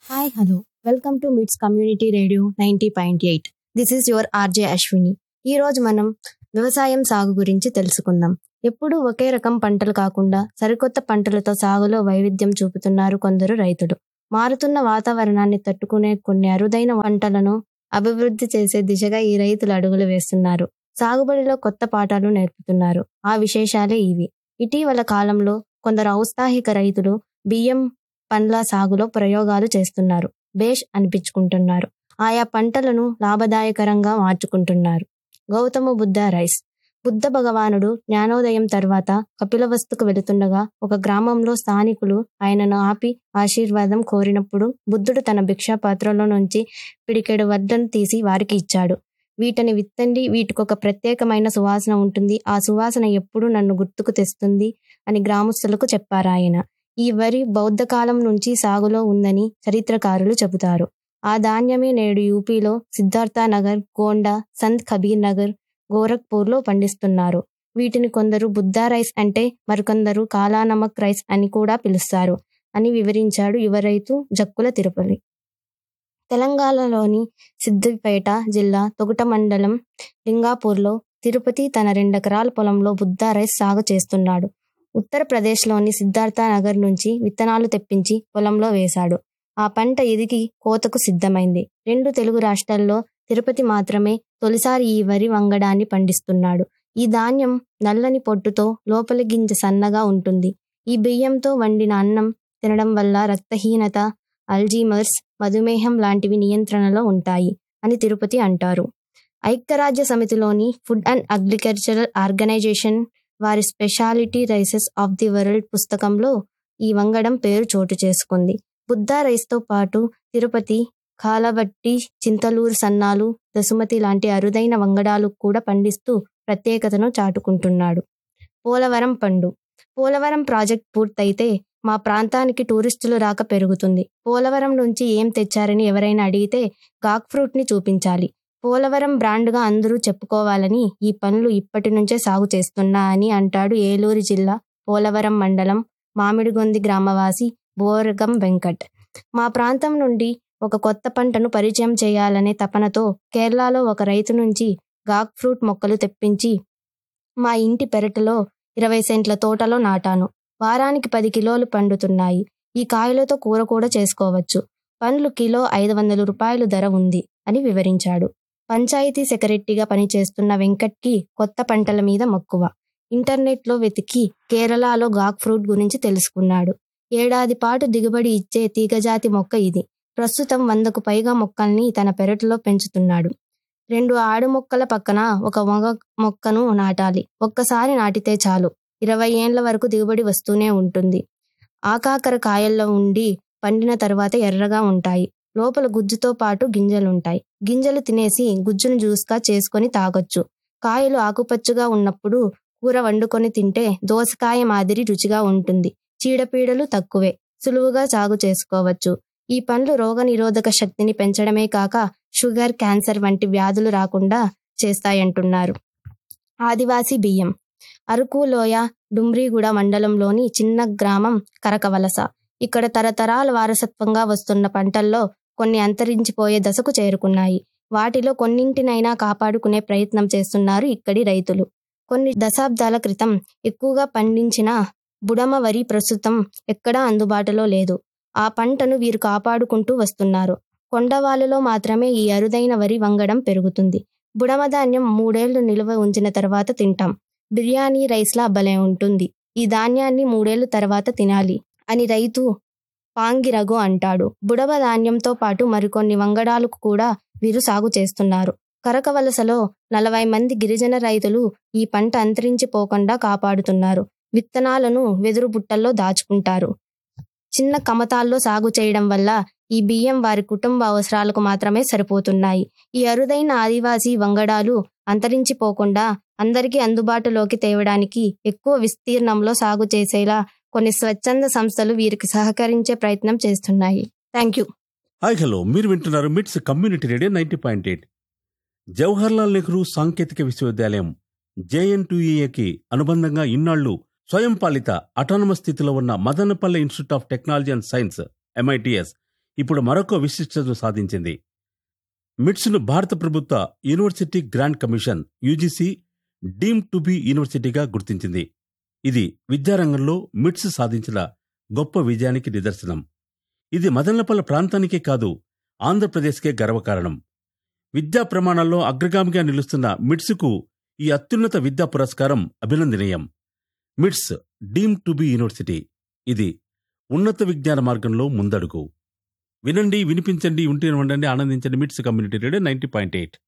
hi hello welcome to MITS community radio ninety point eight this is your RJ Ashwini ఈ రోజు మనం వ్యవసాయం సాగు గురించి తెలుసుకుందాం ఎప్పుడూ ఒకే రకం పంటలు కాకుండా సరికొత్త పంటలతో సాగులో వైవిధ్యం చూపుతున్నారు కొందరు రైతులు మారుతున్న వాతావరణాన్ని తట్టుకునే కొన్ని అరుదైన పంటలను అభివృద్ధి చేసే దిశగా ఈ రైతులు అడుగులు వేస్తున్నారు సాగుబడిలో కొత్త పాఠాలు నేర్పుతున్నారు ఆ విశేషాలే ఇవి ఇటీవల కాలంలో కొందరు ఔత్సాహిక రైతులు బియ్యం పండ్ల సాగులో ప్రయోగాలు చేస్తున్నారు బేష్ అనిపించుకుంటున్నారు ఆయా పంటలను లాభదాయకరంగా మార్చుకుంటున్నారు గౌతమ బుద్ధ రైస్ బుద్ధ భగవానుడు జ్ఞానోదయం తర్వాత కపిలవస్తుకు వెళుతుండగా ఒక గ్రామంలో స్థానికులు ఆయనను ఆపి ఆశీర్వాదం కోరినప్పుడు బుద్ధుడు తన భిక్షా పాత్రలో నుంచి పిడికెడు వడ్లను తీసి వారికి ఇచ్చాడు వీటిని విత్తండి వీటికొక ప్రత్యేకమైన సువాసన ఉంటుంది ఆ సువాసన ఎప్పుడూ నన్ను గుర్తుకు తెస్తుంది అని గ్రామస్తులకు చెప్పారాయన ఈ వరి బౌద్ధ కాలం నుంచి సాగులో ఉందని చరిత్రకారులు చెబుతారు ఆ ధాన్యమే నేడు యూపీలో సిద్ధార్థ నగర్ గోండా సంత్ కబీర్ నగర్ గోరఖ్పూర్లో పండిస్తున్నారు వీటిని కొందరు బుద్ధా రైస్ అంటే మరికొందరు కాలానమక్ రైస్ అని కూడా పిలుస్తారు అని వివరించాడు యువ రైతు జక్కుల తిరుపతి తెలంగాణలోని సిద్దిపేట జిల్లా తొగుట మండలం లింగాపూర్లో తిరుపతి తన రెండెకరాల పొలంలో బుద్ధా రైస్ సాగు చేస్తున్నాడు ఉత్తరప్రదేశ్లోని సిద్ధార్థ నగర్ నుంచి విత్తనాలు తెప్పించి పొలంలో వేశాడు ఆ పంట ఎదిగి కోతకు సిద్ధమైంది రెండు తెలుగు రాష్ట్రాల్లో తిరుపతి మాత్రమే తొలిసారి ఈ వరి వంగడాన్ని పండిస్తున్నాడు ఈ ధాన్యం నల్లని పొట్టుతో లోపలి గింజ సన్నగా ఉంటుంది ఈ బియ్యంతో వండిన అన్నం తినడం వల్ల రక్తహీనత అల్జీమర్స్ మధుమేహం లాంటివి నియంత్రణలో ఉంటాయి అని తిరుపతి అంటారు ఐక్యరాజ్య సమితిలోని ఫుడ్ అండ్ అగ్రికల్చరల్ ఆర్గనైజేషన్ వారి speciality rices of the world పుస్తకంలో ఈ వంగడం పేరు చోటు చేసుకుంది బుద్ధా రైస్తో పాటు తిరుపతి కాలబట్టి చింతలూరు సన్నాలు దసుమతి లాంటి అరుదైన వంగడాలు కూడా పండిస్తూ ప్రత్యేకతను చాటుకుంటున్నాడు పోలవరం పండు పోలవరం ప్రాజెక్ట్ పూర్తయితే మా ప్రాంతానికి టూరిస్టులు రాక పెరుగుతుంది పోలవరం నుంచి ఏం తెచ్చారని ఎవరైనా అడిగితే గాక్ ఫ్రూట్ని చూపించాలి పోలవరం బ్రాండ్గా అందరూ చెప్పుకోవాలని ఈ పనులు ఇప్పటి నుంచే సాగు చేస్తున్నా అని అంటాడు ఏలూరు జిల్లా పోలవరం మండలం మామిడిగొంది గ్రామవాసి బోరగం వెంకట్ మా ప్రాంతం నుండి ఒక కొత్త పంటను పరిచయం చేయాలనే తపనతో కేరళలో ఒక రైతు నుంచి గాక్ ఫ్రూట్ మొక్కలు తెప్పించి మా ఇంటి పెరటిలో ఇరవై సెంట్ల తోటలో నాటాను వారానికి పది కిలోలు పండుతున్నాయి ఈ కాయలతో కూర కూడా చేసుకోవచ్చు పండ్లు కిలో ఐదు వందల రూపాయలు ధర ఉంది అని వివరించాడు పంచాయతీ సెక్రటరీగా పనిచేస్తున్న వెంకట్కి కొత్త పంటల మీద మక్కువ ఇంటర్నెట్లో వెతికి కేరళలో గాక్ ఫ్రూట్ గురించి తెలుసుకున్నాడు ఏడాది పాటు దిగుబడి ఇచ్చే తీగజాతి మొక్క ఇది ప్రస్తుతం వందకు పైగా మొక్కల్ని తన పెరటిలో పెంచుతున్నాడు రెండు ఆడు మొక్కల పక్కన ఒక మొగ మొక్కను నాటాలి ఒక్కసారి నాటితే చాలు ఇరవై ఏండ్ల వరకు దిగుబడి వస్తూనే ఉంటుంది ఆకాకర కాయల్లో ఉండి పండిన తర్వాత ఎర్రగా ఉంటాయి లోపల గుజ్జుతో పాటు గింజలుంటాయి గింజలు తినేసి గుజ్జును జ్యూస్గా చేసుకొని తాగొచ్చు కాయలు ఆకుపచ్చుగా ఉన్నప్పుడు కూర వండుకొని తింటే దోసకాయ మాదిరి రుచిగా ఉంటుంది చీడపీడలు తక్కువే సులువుగా సాగు చేసుకోవచ్చు ఈ పండ్లు రోగనిరోధక శక్తిని పెంచడమే కాక షుగర్ క్యాన్సర్ వంటి వ్యాధులు రాకుండా చేస్తాయంటున్నారు ఆదివాసీ బియ్యం అరకు లోయ డుమ్రిగూడ మండలంలోని చిన్న గ్రామం కరకవలస ఇక్కడ తరతరాల వారసత్వంగా వస్తున్న పంటల్లో కొన్ని అంతరించిపోయే దశకు చేరుకున్నాయి వాటిలో కొన్నింటినైనా కాపాడుకునే ప్రయత్నం చేస్తున్నారు ఇక్కడి రైతులు కొన్ని దశాబ్దాల క్రితం ఎక్కువగా పండించిన బుడమ వరి ప్రస్తుతం ఎక్కడా అందుబాటులో లేదు ఆ పంటను వీరు కాపాడుకుంటూ వస్తున్నారు కొండవాళ్ళలో మాత్రమే ఈ అరుదైన వరి వంగడం పెరుగుతుంది బుడమ ధాన్యం మూడేళ్లు నిల్వ ఉంచిన తర్వాత తింటాం బిర్యానీ రైస్లా భలే ఉంటుంది ఈ ధాన్యాన్ని మూడేళ్ల తర్వాత తినాలి అని రైతు పాంగిరగు అంటాడు బుడమ ధాన్యంతో పాటు మరికొన్ని వంగడాలకు కూడా వీరు సాగు చేస్తున్నారు కరకవలసలో నలభై మంది గిరిజన రైతులు ఈ పంట అంతరించిపోకుండా కాపాడుతున్నారు విత్తనాలను వెదురు బుట్టల్లో దాచుకుంటారు చిన్న కమతాల్లో సాగు చేయడం వల్ల ఈ బియ్యం వారి కుటుంబ అవసరాలకు మాత్రమే సరిపోతున్నాయి ఈ అరుదైన ఆదివాసీ వంగడాలు అంతరించిపోకుండా అందరికీ అందుబాటులోకి తేవడానికి ఎక్కువ విస్తీర్ణంలో సాగు చేసేలా కొన్ని స్వచ్ఛంద సంస్థలు వీరికి సహకరించే ప్రయత్నం చేస్తున్నాయి థ్యాంక్ యూ హాయ్ హలో మీరు వింటున్నారు MITS community radio ninety point eight Jawaharlal Nehru సాంకేతిక విశ్వవిద్యాలయం జేఎన్టీఏకి అనుబంధంగా ఇన్నాళ్లు స్వయం పాలిత అటానమస్ స్థితిలో ఉన్న Madanapalle institute of technology and science MITS ఇప్పుడు మరొక విశిష్టత సాధించింది మిట్స్ను భారత ప్రభుత్వ university grant commission UGC deemed to be యూనివర్సిటీగా గుర్తించింది ఇది విద్యారంగంలో మిట్స్ సాధించిన గొప్ప విజయానికి నిదర్శనం ఇది మదనపల్లె ప్రాంతానికే కాదు ఆంధ్రప్రదేశ్కే గర్వకారణం విద్యా ప్రమాణాల్లో అగ్రగామిగా నిలుస్తున్న మిట్స్కు ఈ అత్యున్నత విద్యా పురస్కారం అభినందనీయం మిట్స్ డీమ్ టు బి యూనివర్సిటీ ఇది ఉన్నత విజ్ఞాన మార్గంలో ముందడుగు వినండి వినిపించండి ఉంటే ఉండండి ఆనందించండి MITS community radio ninety point eight